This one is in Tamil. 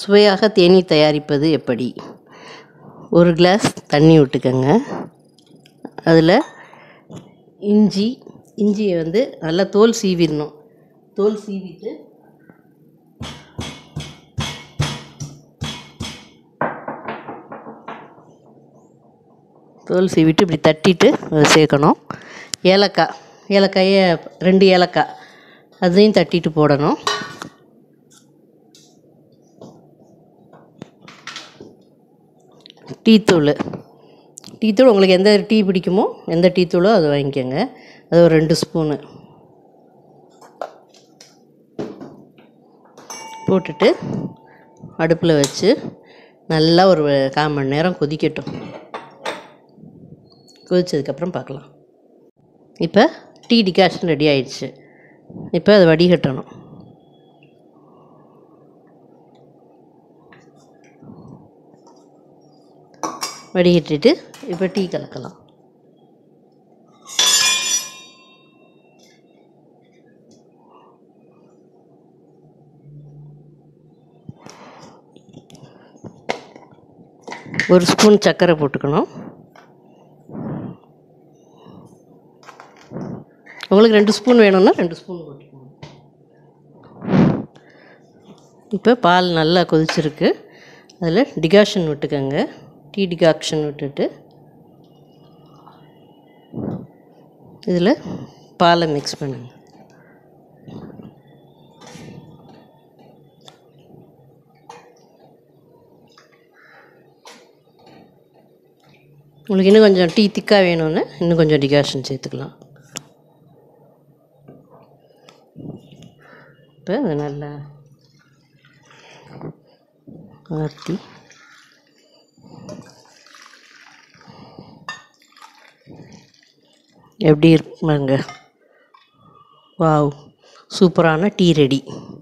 சுவையாக தேநீர் தயாரிப்பது எப்படி ஒரு கிளாஸ் தண்ணி விட்டுக்கோங்க அதில் இஞ்சி இஞ்சியை வந்து நல்லா தோல் சீவிடணும் தோல் சீவிட்டு தோல் சீவிட்டு இப்படி தட்டிட்டு அதை சேர்க்கணும் ஏலக்காய் ஏலக்காயை ரெண்டு ஏலக்காய் அதையும் தட்டிட்டு போடணும் டீத்தூள் டீத்தூள் உங்களுக்கு எந்த டீ பிடிக்குமோ எந்த டீத்தூளோ அதை வாங்கிக்கோங்க அது ஒரு ரெண்டு ஸ்பூனு போட்டுட்டு அடுப்பில் வச்சு நல்லா ஒரு கால் மணி நேரம் கொதிக்கட்டும் கொதிச்சதுக்கப்புறம் பார்க்கலாம் இப்போ டீ டிகாஷன் ரெடி ஆயிடுச்சு இப்போ அதை வடிகட்டணும் வடிகட்டிட்டு இப்போ டீ கலக்கலாம் ஒரு ஸ்பூன் சர்க்கரை போட்டுக்கணும் உங்களுக்கு ரெண்டு ஸ்பூன் வேணும்னா ரெண்டு ஸ்பூன் போட்டுக்கணும் இப்போ பால் நல்லா கொதிச்சிருக்கு அதில் டிகாஷன் விட்டுக்கோங்க டீ டிகாக்ஷன் விட்டுட்டு இதில் பாலை மிக்ஸ் பண்ணுங்க உங்களுக்கு இன்னும் கொஞ்சம் டீ திக்காக வேணும்னு இன்னும் கொஞ்சம் டிகாஷன் சேர்த்துக்கலாம் இப்போ அது நல்லா ஆர்த்தி எப்படி இருக்குங்க வாவ் சூப்பரான டீ ரெடி